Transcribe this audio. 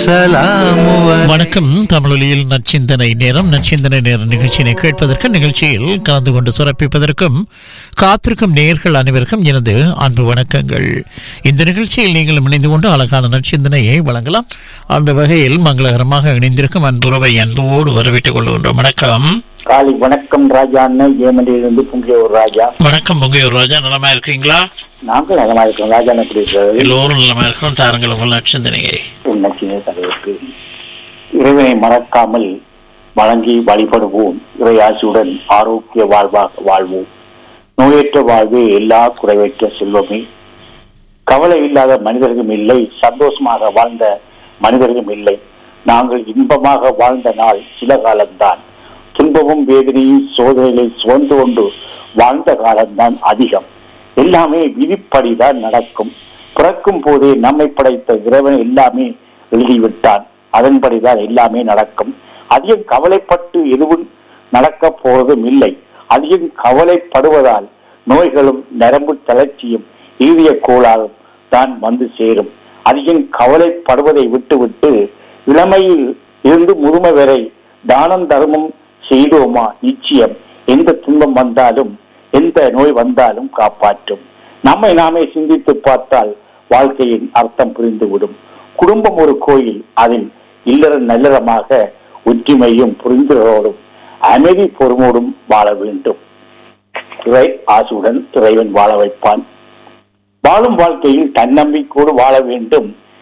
சலாமு வணக்கம் தமிழொலியில் நச்சிந்தனை நேரம் நச்சிந்தனை நேர நிகழ்ச்சியினை கேட்பதற்கு நிகழ்ச்சியில் கலந்து கொண்டு சிறப்பிப்பதற்கும் காத்திருக்கும் நேர்கள் அனைவருக்கும் எனது அன்பு வணக்கங்கள் இந்த நிகழ்ச்சியில் நீங்கள் இணைந்து கொண்டு அழகான நச்சிந்தனையை வழங்கலாம் அந்த வகையில் மங்களகரமாக இணைந்திருக்கும் அன்புறவை அன்போடு வரவேற்றுக் கொள்கின்றோம் வணக்கம் காலை வணக்கம் ராஜா அண்ணன் ஏமனிலிருந்து புங்கியவர் ராஜா வணக்கம் பொங்கையூர் ராஜா நலமா இருக்கீங்களா நாங்கள் நலமா இருக்கோம் ராஜா அண்ணன் எப்படி இருக்கிறது எல்லோரும் நலமா இருக்கிறோம் தாருங்கள் உங்கள் நச்சிந்தனையை நச்சினை தலைவருக்கு இறைவனை மறக்காமல் வழங்கி வழிபடுவோம் இறையாசியுடன் ஆரோக்கிய வாழ்வாக வாழ்வோம் நோயற்ற வாழ்வே எல்லா குறைவற்ற செல்வமே கவலை இல்லாத மனிதர்களும் இல்லை சந்தோஷமாக வாழ்ந்த மனிதர்களும் இல்லை நாங்கள் இன்பமாக வாழ்ந்த நாள் சில காலம்தான் துன்பமும் வேதனையும் சோதனைகளை சுமந்து கொண்டு வாழ்ந்த காலம்தான் அதிகம் எல்லாமே விதிப்படிதான் நடக்கும் பிறக்கும் போதே நம்மை படைத்த இறைவன் எல்லாமே எழுதிவிட்டான் அதன்படிதான் எல்லாமே நடக்கும் அதிகம் கவலைப்பட்டு எதுவும் நடக்க போவதும் இல்லை அதிகம் கவலைப்படுவதால் நோய்களும் நரம்பு தளர்ச்சியும் ஈவிய கோளாறும் தான் வந்து சேரும் அதிகம் கவலைப்படுவதை விட்டுவிட்டு இளமையில் இருந்து முதுமை வரை தானம் தர்மம் செய்தோமா நிச்சயம் எந்த துன்பம் வந்தாலும் எந்த நோய் வந்தாலும் காப்பாற்றும் நம்மை நாமே சிந்தித்து பார்த்தால் வாழ்க்கையின் அர்த்தம் புரிந்துவிடும் குடும்பம் ஒரு கோயில் அதில் இல்லற நல்லறமாக ஒற்றுமையும் புரிந்துகளோடும் அமைதி பொறுமோடும் வாழ வேண்டும் இறை ஆசுடன் இறைவன் வாழ வைப்பான் வாழும் வாழ்க்கையில் தன்னம்பிக்கையோடு வாழ வேண்டும்